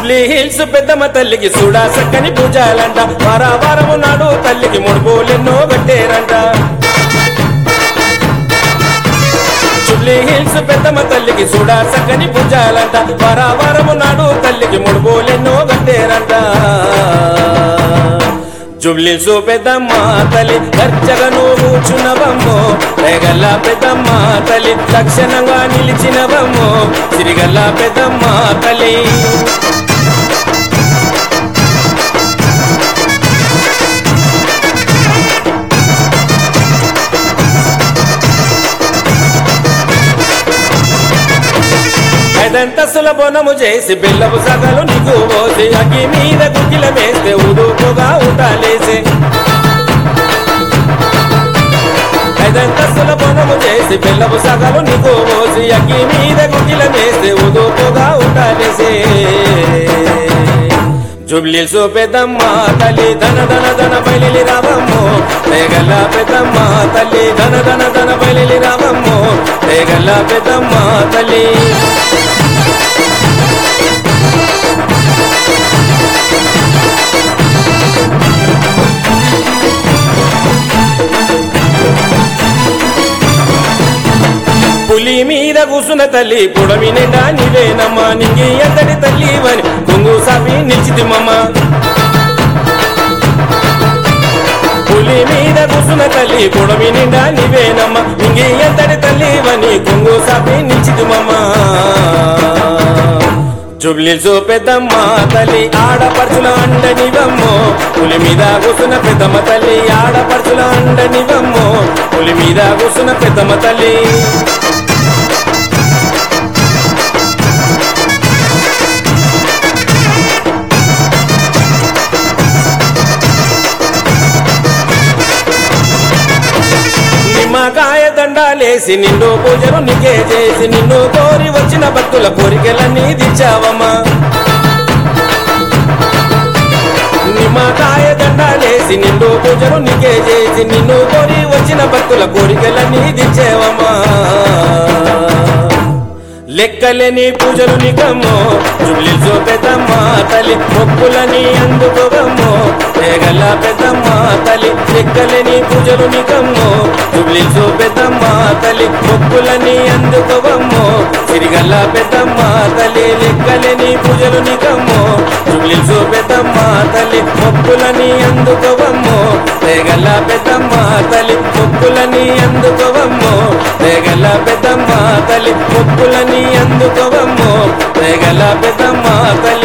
Jubilee hills పెద్దమ్మ తల్లికి చూడా సక్కని పూజాలంట వారా వారము నాడు తల్లికి ముడుపులెన్నో కట్టేరంట జుబ్లీ హిల్స్ పెద్దమ్మ తల్లికి చూడా సక్కని పూజాలంట వారా వారము నాడు తల్లికి ముడుపులెన్నో కట్టేరంట జుబ్లీసు పెద్దమ్మ తల్లి దర్జగా నువ్వు కూర్చున్నవమ్మో రేగల్ల పెద్దమ్మ తల్లి లక్షణంగా నిలిచినవమ్మో సిరిగల్ల పెద్దమ్మ తల్లి ఐదంతస్తుల బొనము చేసి బెల్లపు సగలు నీకు పోసి అగ్గి మీద గుగ్గిల వేస్తే ఉడుకుగా ఉండాలేసే ఐదంతస్తుల బొనము చేసి బెల్లపు సగలు నీకు పోసి అగ్గి మీద గుగ్గిల వేస్తే ఉడుకుగా ఉండాలేసే జుబ్లీసు పెద్దమ్మ తల్లి ధన ధన ధన బయలి రావమ్మో తేగల్ల పెద్దమ్మ తల్లి ధన ధన ధన బయలి రావమ్మో తేగల్ల పెద్దమ్మ తల్లి పులి మీద కూసున్న తల్లి పుడమి నిండా నీవేనమ్మా నింగి ఎంతటి తల్లి వని కొంగు సాపి నిలిచితిమమ్మ పులి మీద కూసున్న తల్లి పుడమి నిండా నీవేనమ్మ నింగి ఎంతటి తల్లి వని కొంగు సాపి నిలిచితిమమ్మ జుబ్లీసు పెద్దమ్మ తల్లి ఆడపడుచుల అండనివమ్మో పులి మీద కూసున్న పెద్దమ్మ తల్లి ఆడపడుచుల అండనివమ్మో పులి మీద కూసున్న పెద్దమ్మ తల్లి నిమ్మకాయ దండాలేసి నిన్ను పూజలు నీకే చేసి నిన్ను కోరి వచ్చిన భక్తుల కోరికలన్నీ తీర్చావమ్మా నిమ్మకాయ దండాలేసి నిన్ను పూజలు నీకే చేసి నిన్ను కోరి వచ్చిన భక్తుల కోరికలన్నీ తీర్చేవమ్మా లెక్కలేని పూజలు నికమ్మో జుబ్లీసు పెద్దమ్మ తల్లి మొక్కులని అందుకోవమ్మో తేగల పెద్దమ్మ తల్లి లెక్కలేని పూజలు నికమ్మో జుబ్లీసు పెద్దమ్మ తల్లి మొక్కులని అందుకోవమ్మో సిరిగల్ల పెద్దమ్మ తల్లి లెక్కలేని పూజలు నికమ్మో జుబ్లీసు పెద్దమ్మ తల్లి మొక్కులని అందుకోవమ్మో తేగల్ల పెద్దమ్మ తల్లి మొక్కులని అందుకోవమ్మో తేగల్ల పెద్దమ్మ తల్లి మొక్కులని అందుకోవమ్మో తేగల పెద్దమ్మ తల్లి